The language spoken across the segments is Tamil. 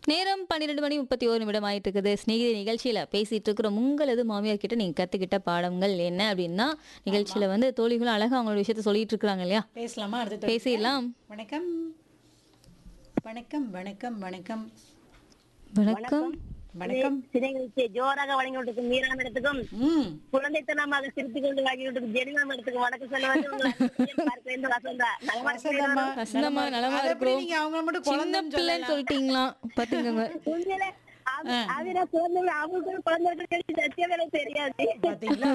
நேரம் பன்னிரெண்டு மணி முப்பத்தி ஒரு நிமிடம் ஆயிட்டு இருக்குது ஸ்நேகிதி நிகழ்ச்சியில பேசிட்டு இருக்கிற உங்களது மாமியார் கிட்ட நீங்க கத்துக்கிட்ட பாடங்கள் என்ன அப்படின்னா நிகழ்ச்சியில வந்து தோழிகளும் அழகா அவங்களோட விஷயத்த சொல்லிட்டு இருக்காங்க இல்லையா பேசலாமா அடுத்து பேசிடலாம் வணக்கம் வணக்கம் வணக்கம் வணக்கம் வணக்கம் வணக்கம் சிறைகளுக்கு ஜோராக வழங்கி கொண்டிருக்கும் மீரா மேடத்துக்கும் ம் குழந்தைத்தனமாக சிரித்துக் கொண்டு வழங்கி கொண்டிருக்கும் ஜெனிமா மேடத்துக்கும் வணக்கம் சொல்ல வந்து உங்களை பார்க்க வேண்டும் வசந்தா நலமா வசந்தம்மா இருக்கிறீர்களா? வசந்தம்மா நலமா அது எப்படி இருக்கிறோம் நீங்க அவங்க மட்டும் சின்ன குழந்தைன்னு பிள்ளைன்னு சொல்லிட்டீங்களா பாத்துக்கோங்க உண்மையிலே அவ- அவரா குழந்தைகள் அவங்களுக்கு குழந்தைகள் தெரிஞ்சு சத்தியமே எனக்கு தெரியாது பாத்தீங்களா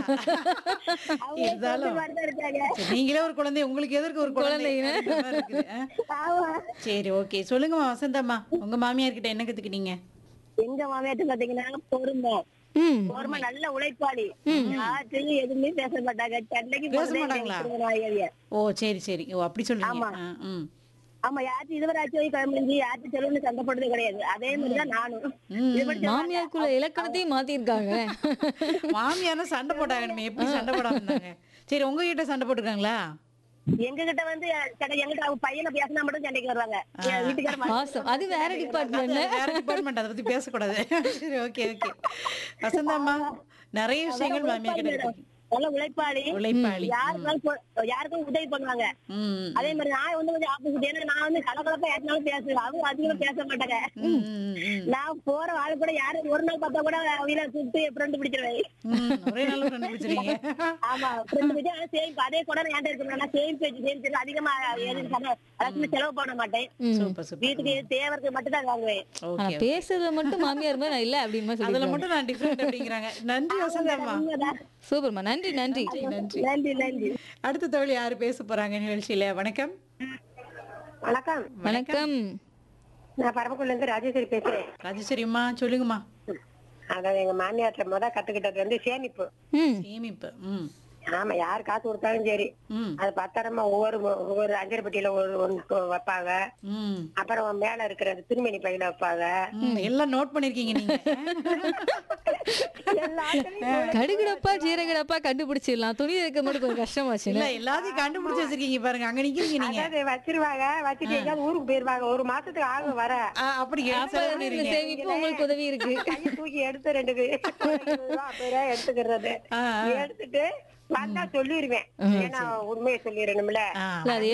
அவங்க இருந்தாலும் குழந்தை மாதிரிதான் இருக்காங்க சரி, நீங்களே ஒரு குழந்தை உங்களுக்கு எதற்கு ஒரு குழந்தை குழந்தைங்க. அப்படின்ற மாதிரி இருக்குது, ஆ? ஆமா. சரி ஓகே சொல்லுங்கம்மா வசந்தம்மா உங்க மாமியார் கிட்ட என்ன கத்துக்கிட்டீங்க எங்க மாமியாட்டு பாத்தீங்கன்னா பொறுமை ம் பொறுமை நல்ல உழைப்பாளி யார்கிட்டயும் எதுவுமே பேச மாட்டாங்க சண்டைக்கு பேச போறதே மாட்டாங்களா? எனக்கு திருமணம் ஓ சரி சரி ஓ அப்படி சொல்றீங்க ஆ, ம் ஆமா யார்ட்டு இதுவரை ஆச்சு போய் கிளம்பி யார்ட்டு செலவுன்னு சண்டை போடுறதே கிடையாது அதே மாதிரிதான் நானும் இது மட்டும் மாமியாருக்குள்ள இலக்கணத்தையும் மாத்திருக்காங்க மாமியாரும் சண்டை போட்டாங்க எப்படி சண்டை போடாம இருந்தாங்க சரி உங்ககிட்ட சண்டை போட்டுருக்காங்களா எங்க கிட்ட வந்து கடை எங்கிட்ட அவங்க பையனை பேசினா மட்டும் சண்டைக்கு வருவாங்க என் வீட்டுக்கார ம- பாசம் அது வேற டிபார்ட்மெண்ட் வேற டிபார்ட்மெண்ட் அதை பத்தி பேசக்கூடாது சரி ஓகே ஓகே வசந்தாம்மா நிறைய விஷயங்கள் மாமியார் கிட்ட கத்துக்கிட்டீங்க. நல்ல உழைப்பாளி உழைப்பாளி யாருக்கும் பொ- யாருக்கும் உதவி பண்ணுவாங்க ம் அதே மாதிரி நான் வந்து கொஞ்சம் ஆப்போசிட் ஏன்னா நான் வந்து கலகலப்பா யாருனாலும் பேசுவேன் அவங்க அதிகமா பேச மாட்டாங்க ம், ம், ம். நான் போற ஆளு கூட யாரும் ஒரு நாள் பார்த்தா கூட அவங்க கூப்பிட்டு ஃப்ரெண்டு பிடிச்சிருவேன் ம், ஒரே நாள் கண்டுபிடிச்சிருக்கீங்க ஆமா ஃப்ரெண்டு பிடிச்சி ஆனா சேமிப்பு அதே கூட நான் என்கிட்ட இருக்கணும் நான் சேமிப்பு வச்சு சேமிச்சு அதிகமா எதுவும் சம- அதாவது செலவு பண்ண மாட்டேன் சூப்பர் சூப்பர் வீட்டுக்கு தேவைக்கு மட்டும் தான் வாங்குவேன் ஆனா ஓகே பேசுறதுல மட்டும் மாமியார் மாதிரி நான் இல்ல அப்படின்னு அதுல சொல்லி மட்டும் நான் டிஃபரெண்ட் அப்படிங்கிறாங்க நன்றி வசந்தாம்மா உண்மைதான். சூப்பர்மா நன்றி நன்றி நன்றி நன்றி நன்றி அடுத்த தோழி யாரு பேச போறாங்க நிகழ்ச்சியில வணக்கம் வணக்கம் வணக்கம் நான் பரமக்குள்ள இருந்து ராஜேஸ்வரி பேசுறேன் ராஜேஸ்வரிம்மா சொல்லுங்கம்மா அதான் எங்க மாமியார்ட்ட முத கத்துக்கிட்டது வந்து சேமிப்பு ம் சேமிப்பு ம் ஆமா யார் காசு கொடுத்தாலும் சரி ம் அது பத்திரமா ஒவ்வொரு ஒவ்வொரு அஞ்சரை பெட்டியில ஒரு ஒன்று வைப்பாங்க ம் அப்புறம் மேல இருக்கிற அந்த துணிமணி பையில வைப்பாங்க ம், எல்லாம் நோட் பண்ணிருக்கீங்க நீங்க கடுகுடப்பா ஜீரகடப்பா கண்டுபிடிச்சிடலாம் துணி இருக்க மட்டும் கொஞ்சம் கஷ்டமாச்சு இல்ல எல்லாத்தையும் கண்டுபிடிச்சு வச்சிருக்கீங்க பாருங்க அங்க நிக்கிறீங்க நீங்க அதாவது வச்சிருவாங்க வச்சுட்டு எங்கேயாவது ஊருக்கு போயிருவாங்க ஒரு மாசத்துக்கு ஆகும் வர ஆ, அப்படி ஏன் அப்ப செலவு இருந்து இந்த பண்ணிருக்கீங்க சேமிப்பு உங்களுக்கு உதவி இருக்கு கையை தூக்கி எடுத்து ரெண்டு பேர் எடுத்துக்கிறது ஆ, எடுத்துட்டு வந்தா சொல்லிருவேன் ஏன்னா உண்மையை சொல்லிடணும்ல ஆ இல்ல அது